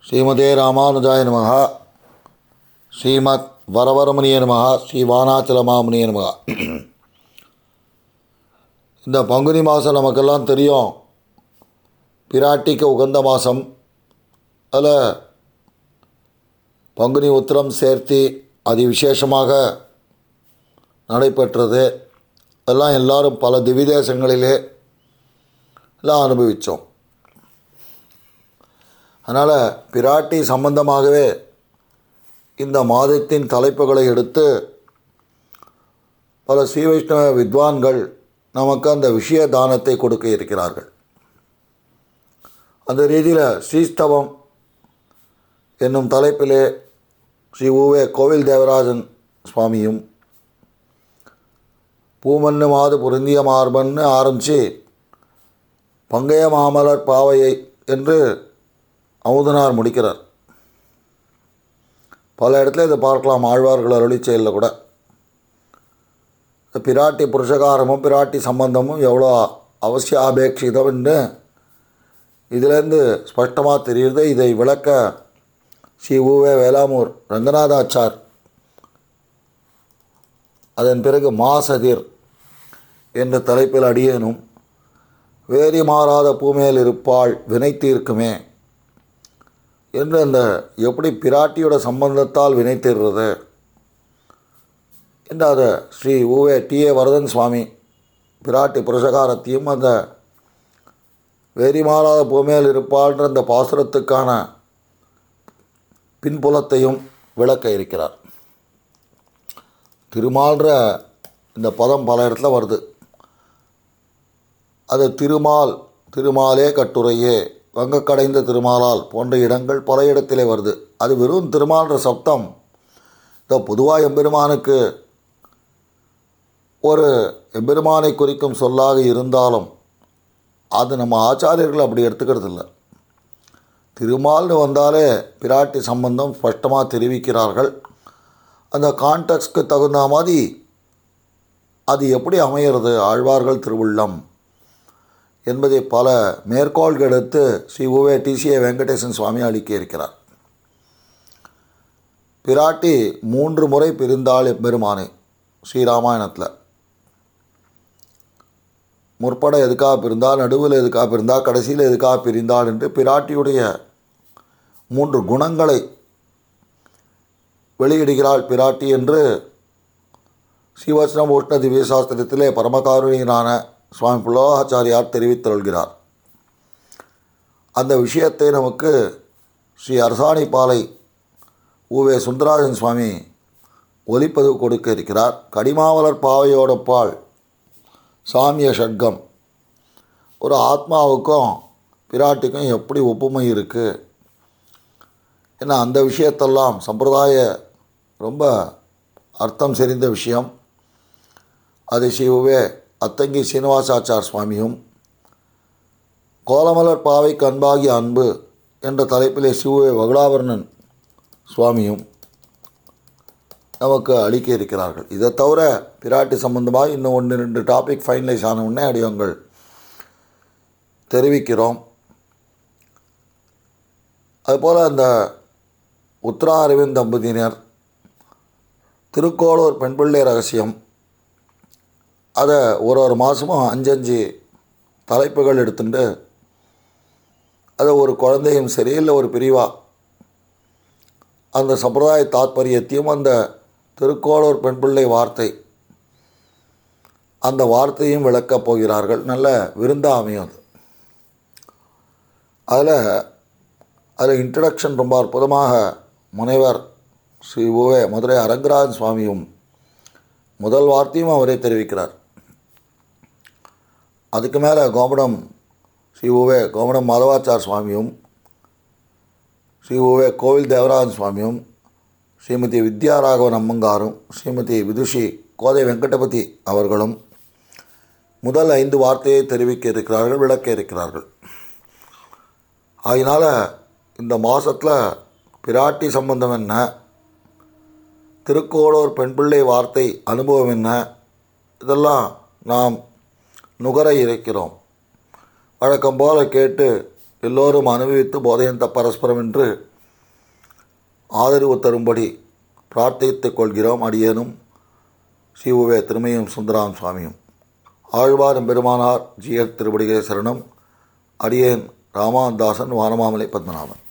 ஸ்ரீமதே ராமானுஜாய நமக ஸ்ரீமத் வரவரமுனிய நமக ஸ்ரீ வானாச்சலமாமுனிய நமக இந்த பங்குனி மாதம் நமக்கெல்லாம் தெரியும் பிராட்டிக்கு உகந்த மாதம் அதில் பங்குனி உத்திரம் சேர்த்தி அதி விசேஷமாக நடைபெற்றது எல்லாம் எல்லாரும் பல திவிதேசங்களிலே எல்லாம் அனுபவித்தோம் அதனால் பிராட்டி சம்பந்தமாகவே இந்த மாதத்தின் தலைப்புகளை எடுத்து பல ஸ்ரீ வைஷ்ணவ வித்வான்கள் நமக்கு அந்த விஷய தானத்தை கொடுக்க இருக்கிறார்கள் அந்த ரீதியில் ஸ்ரீஸ்தவம் என்னும் தலைப்பிலே ஸ்ரீ ஊவே கோவில் தேவராஜன் சுவாமியும் பூமன்னு மாது பொருந்திய மார்பன்னு ஆரம்பித்து பங்கைய மாமலர் பாவையை என்று அமுதனார் முடிக்கிறார் பல இடத்துல இதை பார்க்கலாம் ஆழ்வார்கள் அருளி செயலில் கூட இந்த பிராட்டி புருஷகாரமும் பிராட்டி சம்பந்தமும் எவ்வளோ அவசியாபேட்சிதம்னு இதிலேருந்து ஸ்பஷ்டமாக தெரியுது இதை விளக்க ஸ்ரீ ஊவே வேளாமூர் ரங்கநாதாச்சார் அதன் பிறகு மாசதிர் என்ற தலைப்பில் அடியேனும் வேரி மாறாத பூமேல் இருப்பாள் வினை தீர்க்குமே என்று அந்த எப்படி பிராட்டியோட சம்பந்தத்தால் வினை தீர்றது என்று அதை ஸ்ரீ ஊவே டி ஏ வரதன் சுவாமி பிராட்டி புருஷகாரத்தையும் அந்த வேரி மாறாத பூமேல் இருப்பாள்ன்ற அந்த பாசுரத்துக்கான பின்புலத்தையும் விளக்க இருக்கிறார் திருமால்ற இந்த பதம் பல இடத்துல வருது அது திருமால் திருமாலே கட்டுரையே வங்கக்கடைந்த திருமாலால் போன்ற இடங்கள் பல இடத்திலே வருது அது வெறும் திருமால்ன்ற சப்தம் இந்த பொதுவாக எம்பெருமானுக்கு ஒரு எம்பெருமானை குறிக்கும் சொல்லாக இருந்தாலும் அது நம்ம ஆச்சாரியர்கள் அப்படி எடுத்துக்கிறது இல்லை திருமால்னு வந்தாலே பிராட்டி சம்பந்தம் ஸ்பஷ்டமாக தெரிவிக்கிறார்கள் அந்த கான்டெக்ட்க்கு தகுந்த மாதிரி அது எப்படி அமையிறது ஆழ்வார்கள் திருவுள்ளம் என்பதை பல மேற்கோள்கள் எடுத்து ஸ்ரீ உவே டிசிஏ வெங்கடேசன் சுவாமி அளிக்க இருக்கிறார் பிராட்டி மூன்று முறை பிரிந்தாள் பெருமானே ஸ்ரீராமாயணத்தில் முற்பட எதுக்காக பிரிந்தால் நடுவில் எதுக்காக பிரிந்தால் கடைசியில் எதுக்காக பிரிந்தாள் என்று பிராட்டியுடைய மூன்று குணங்களை வெளியிடுகிறாள் பிராட்டி என்று ஸ்ரீவத்னம் உஷ்ண திவ்ய சாஸ்திரத்திலே பரமகாருணியனான சுவாமி புலோகாச்சாரியார் தெரிவித்தொள்கிறார் அந்த விஷயத்தை நமக்கு ஸ்ரீ அரசாணி பாலை ஊவே சுந்தராஜன் சுவாமி ஒலிப்பது கொடுக்க இருக்கிறார் கடிமாவலர் பாவையோட பால் சாமிய ஷட்கம் ஒரு ஆத்மாவுக்கும் பிராட்டிக்கும் எப்படி ஒப்புமை இருக்குது ஏன்னா அந்த விஷயத்தெல்லாம் சம்பிரதாய ரொம்ப அர்த்தம் செறிந்த விஷயம் அது ஸ்ரீவே அத்தங்கி சீனிவாசாச்சார் சுவாமியும் கோலமலர் பாவை கண்பாகி அன்பு என்ற தலைப்பிலே சிவுவே வகுலாபரணன் சுவாமியும் நமக்கு அளிக்க இருக்கிறார்கள் இதை தவிர பிராட்டி சம்பந்தமாக இன்னும் ஒன்று ரெண்டு டாபிக் ஃபைனலைஸ் ஆன உடனே அடியவங்கள் தெரிவிக்கிறோம் அதுபோல் அந்த உத்ரா அரவிந்த் தம்பதியினர் திருக்கோளூர் பெண்பிள்ளை ரகசியம் அதை ஒரு ஒரு மாதமும் அஞ்சஞ்சு தலைப்புகள் எடுத்துட்டு அதை ஒரு குழந்தையும் சரி இல்லை ஒரு பிரிவா அந்த சம்பிரதாய தாத்பரியத்தையும் அந்த திருக்கோளூர் பெண்பிள்ளை வார்த்தை அந்த வார்த்தையும் விளக்கப் போகிறார்கள் நல்ல விருந்தாக அமையும் அது அதில் அதில் இன்ட்ரடக்ஷன் ரொம்ப அற்புதமாக முனைவர் ஸ்ரீ ஓவே மதுரை அரங்கராஜன் சுவாமியும் முதல் வார்த்தையும் அவரே தெரிவிக்கிறார் அதுக்கு மேலே கோமடம் ஸ்ரீ ஓவே கோமடம் மாதவாச்சார் சுவாமியும் ஸ்ரீ ஓவே கோவில் தேவராஜன் சுவாமியும் ஸ்ரீமதி வித்யாராகவன் அம்மங்காரும் ஸ்ரீமதி விதுஷி கோதை வெங்கடபதி அவர்களும் முதல் ஐந்து வார்த்தையை தெரிவிக்க இருக்கிறார்கள் விளக்க இருக்கிறார்கள் அதனால் இந்த மாதத்தில் பிராட்டி சம்பந்தம் என்ன திருக்கோளூர் பெண் பிள்ளை வார்த்தை அனுபவம் என்ன இதெல்லாம் நாம் நுகர இருக்கிறோம் வழக்கம் போல கேட்டு எல்லோரும் அனுபவித்து போதையந்த பரஸ்பரம் என்று ஆதரவு தரும்படி பிரார்த்தித்துக் கொள்கிறோம் அடியேனும் சிவுவே திருமையும் சுந்தராம் சுவாமியும் ஆழ்வாரும் பெருமானார் ஜிஎர் திருவடிகளே சரணம் அடியேன் ராமாதாசன் வானமாமலை பத்மநாபன்